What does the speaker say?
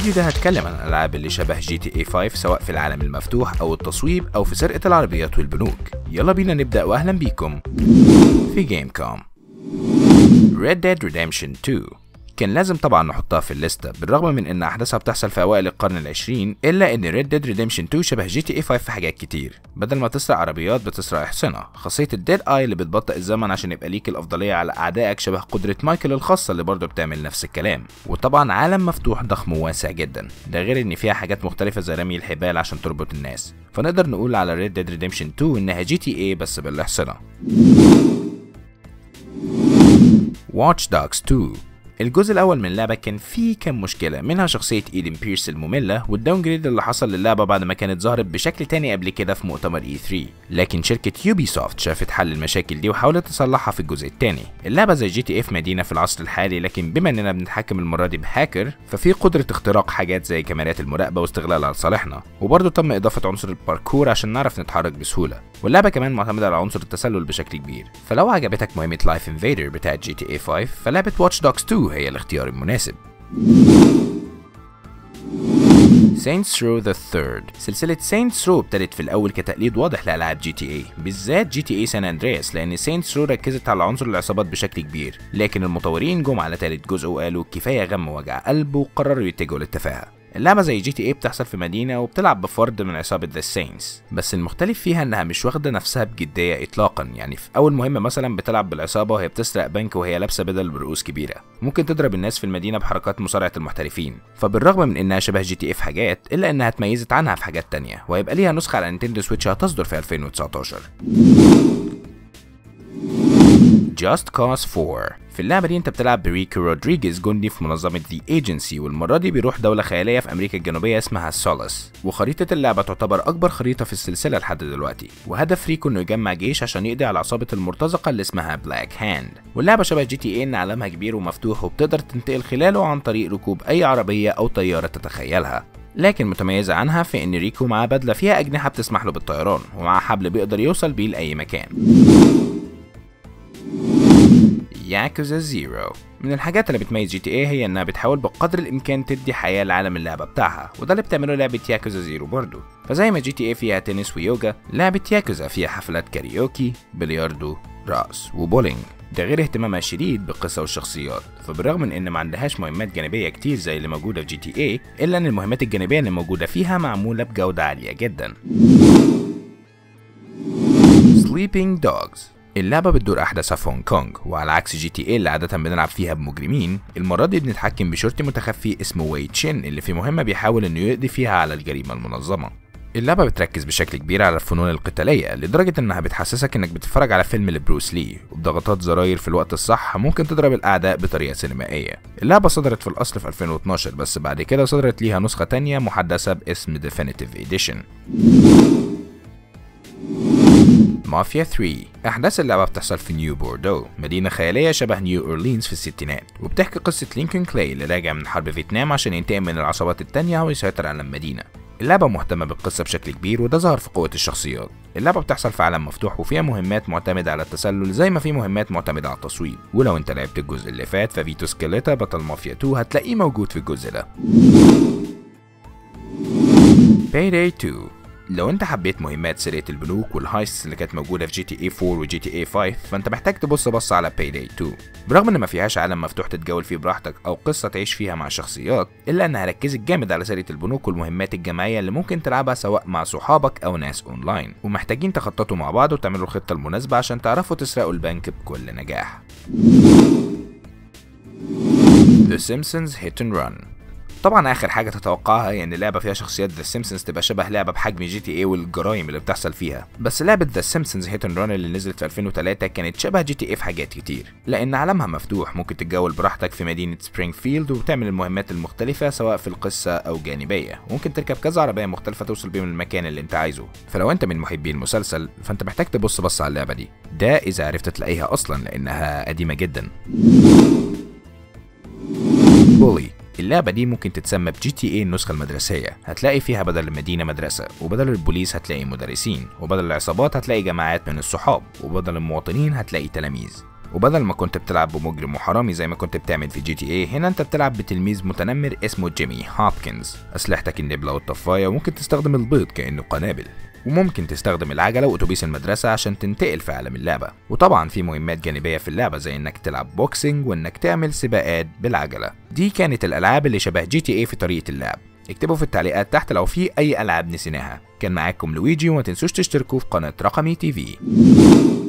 الفيديو ده هتكلم عن الألعاب اللي شبه جي تي اي 5 سواء في العالم المفتوح أو التصويب أو في سرقة العربيات والبنوك يلا بينا نبدأ وأهلا بيكم في جيم كوم Red Dead Redemption 2 كان لازم طبعا نحطها في الليستة بالرغم من ان احداثها بتحصل في اوائل القرن العشرين الا ان Red Dead Redemption 2 شبه جي تي اي 5 في حاجات كتير بدل ما تسرق عربيات بتسرق احصنة خاصية الديد اي اللي بتبطئ الزمن عشان يبقى ليك الافضلية على اعدائك شبه قدرة مايكل الخاصة اللي برضه بتعمل نفس الكلام وطبعا عالم مفتوح ضخم وواسع جدا ده غير ان فيها حاجات مختلفة زي رمي الحبال عشان تربط الناس فنقدر نقول على Red Dead Redemption 2 انها جي تي اي بس بالاحصنة Watch Dogs 2 الجزء الاول من اللعبه كان فيه كام مشكله منها شخصيه ايدن بيرس الممله والداون جريد اللي حصل للعبه بعد ما كانت ظهرت بشكل تاني قبل كده في مؤتمر اي 3 لكن شركه يوبي سوفت شافت حل المشاكل دي وحاولت تصلحها في الجزء الثاني اللعبه زي جي تي اف مدينه في العصر الحالي لكن بما اننا بنتحكم المره دي بهاكر ففي قدره اختراق حاجات زي كاميرات المراقبه واستغلالها لصالحنا وبرضه تم اضافه عنصر الباركور عشان نعرف نتحرك بسهوله واللعبه كمان معتمده على عنصر التسلل بشكل كبير فلو عجبتك مهمه لايف انفيدر بتاعت جي تي اي 5 فلعبه واتش دوجز 2 هي الاختيار المناسب المناسب Saints Row the Third سلسلة Saints Row ابتدت في الأول كتقليد واضح لألعاب جي تي اي بالذات جي تي اي سان اندرياس لأن Saints Row ركزت على عنصر العصابات بشكل كبير لكن المطورين جم على تالت جزء وقالوا كفاية غم ووجع قلب وقرروا يتجهوا للتفاهة اللعبة زي جي تي اي بتحصل في مدينة وبتلعب بفرد من عصابة ذا سينس بس المختلف فيها انها مش واخدة نفسها بجدية اطلاقا يعني في اول مهمة مثلا بتلعب بالعصابة وهي بتسرق بنك وهي لابسة بدل برؤوس كبيرة ممكن تضرب الناس في المدينة بحركات مصارعة المحترفين فبالرغم من انها شبه جي تي اي في حاجات الا انها اتميزت عنها في حاجات تانية وهيبقى ليها نسخة على نينتندو سويتش هتصدر في 2019 Just Cause 4 في اللعبة دي انت بتلعب بريكو رودريجيز جندي في منظمة The Agency والمرة دي بيروح دولة خيالية في أمريكا الجنوبية اسمها سولس وخريطة اللعبة تعتبر أكبر خريطة في السلسلة لحد دلوقتي وهدف ريكو إنه يجمع جيش عشان يقضي على عصابة المرتزقة اللي اسمها بلاك هاند واللعبة شبه جي تي اي إن عالمها كبير ومفتوح وبتقدر تنتقل خلاله عن طريق ركوب أي عربية أو طيارة تتخيلها لكن متميزة عنها في إن ريكو معاه بدلة فيها أجنحة بتسمح له بالطيران ومعاه حبل بيقدر يوصل بيه لأي مكان ياكوزا زيرو من الحاجات اللي بتميز جي تي اي هي انها بتحاول بقدر الامكان تدي حياه لعالم اللعبه بتاعها وده اللي بتعمله لعبه ياكوزا زيرو برضه فزي ما جي تي اي فيها تنس ويوجا لعبه ياكوزا فيها حفلات كاريوكي بلياردو راس وبولينج ده غير اهتمامها الشديد بالقصه والشخصيات فبالرغم من ان ما عندهاش مهمات جانبيه كتير زي اللي موجوده في جي تي اي الا ان المهمات الجانبيه اللي موجوده فيها معموله بجوده عاليه جدا Sleeping Dogs اللعبة بتدور أحداثها في هونج كونج وعلى عكس جي تي اي اللي عادة بنلعب فيها بمجرمين المرة دي بنتحكم بشرطي متخفي اسمه وي تشين اللي في مهمة بيحاول إنه يقضي فيها على الجريمة المنظمة اللعبة بتركز بشكل كبير على الفنون القتالية لدرجة إنها بتحسسك إنك بتتفرج على فيلم لبروس لي وبضغطات زراير في الوقت الصح ممكن تضرب الأعداء بطريقة سينمائية. اللعبة صدرت في الأصل في 2012 بس بعد كده صدرت ليها نسخة تانية محدثة باسم Definitive Edition. مافيا 3 أحداث اللعبة بتحصل في نيو بوردو مدينة خيالية شبه نيو أورلينز في الستينات وبتحكي قصة لينكولن كلاي اللي راجع من حرب فيتنام عشان ينتقم من العصابات التانية ويسيطر على المدينة اللعبة مهتمة بالقصة بشكل كبير وده ظهر في قوة الشخصيات اللعبة بتحصل في عالم مفتوح وفيها مهمات معتمدة على التسلل زي ما في مهمات معتمدة على التصويب ولو انت لعبت الجزء اللي فات ففيتو سكيليتا بطل مافيا 2 هتلاقيه موجود في الجزء ده Payday 2 لو انت حبيت مهمات سرقة البنوك والهايست اللي كانت موجودة في جي تي اي 4 وجي تي اي 5 فانت محتاج تبص بص على Payday 2 برغم ان ما فيهاش عالم مفتوح تتجول فيه براحتك او قصة تعيش فيها مع شخصيات الا انها ركزت جامد على سرقة البنوك والمهمات الجماعية اللي ممكن تلعبها سواء مع صحابك او ناس اونلاين ومحتاجين تخططوا مع بعض وتعملوا الخطة المناسبة عشان تعرفوا تسرقوا البنك بكل نجاح The Simpsons Hit and Run طبعا اخر حاجه تتوقعها هي ان اللعبه فيها شخصيات ذا سيمبسونز تبقى شبه لعبه بحجم جي تي اي والجرايم اللي بتحصل فيها بس لعبه ذا سيمبسونز هيت اند ران اللي نزلت في 2003 كانت شبه جي تي اي في حاجات كتير لان عالمها مفتوح ممكن تتجول براحتك في مدينه سبرينغفيلد وتعمل المهمات المختلفه سواء في القصه او جانبيه ممكن تركب كذا عربيه مختلفه توصل بيهم المكان اللي انت عايزه فلو انت من محبي المسلسل فانت محتاج تبص بص على اللعبه دي ده اذا عرفت تلاقيها اصلا لانها قديمه جدا بولي اللعبة دي ممكن تتسمى بجي تي اي النسخة المدرسية هتلاقي فيها بدل المدينة مدرسة وبدل البوليس هتلاقي مدرسين وبدل العصابات هتلاقي جماعات من الصحاب وبدل المواطنين هتلاقي تلاميذ وبدل ما كنت بتلعب بمجرم وحرامي زي ما كنت بتعمل في جي تي اي هنا انت بتلعب بتلميذ متنمر اسمه جيمي هوبكنز اسلحتك النبله والطفايه وممكن تستخدم البيض كانه قنابل وممكن تستخدم العجلة وأتوبيس المدرسة عشان تنتقل في عالم اللعبة وطبعا في مهمات جانبية في اللعبة زي إنك تلعب بوكسينج وإنك تعمل سباقات بالعجلة دي كانت الألعاب اللي شبه جي تي اي في طريقة اللعب اكتبوا في التعليقات تحت لو في أي ألعاب نسيناها كان معاكم لويجي وما تنسوش تشتركوا في قناة رقمي تي في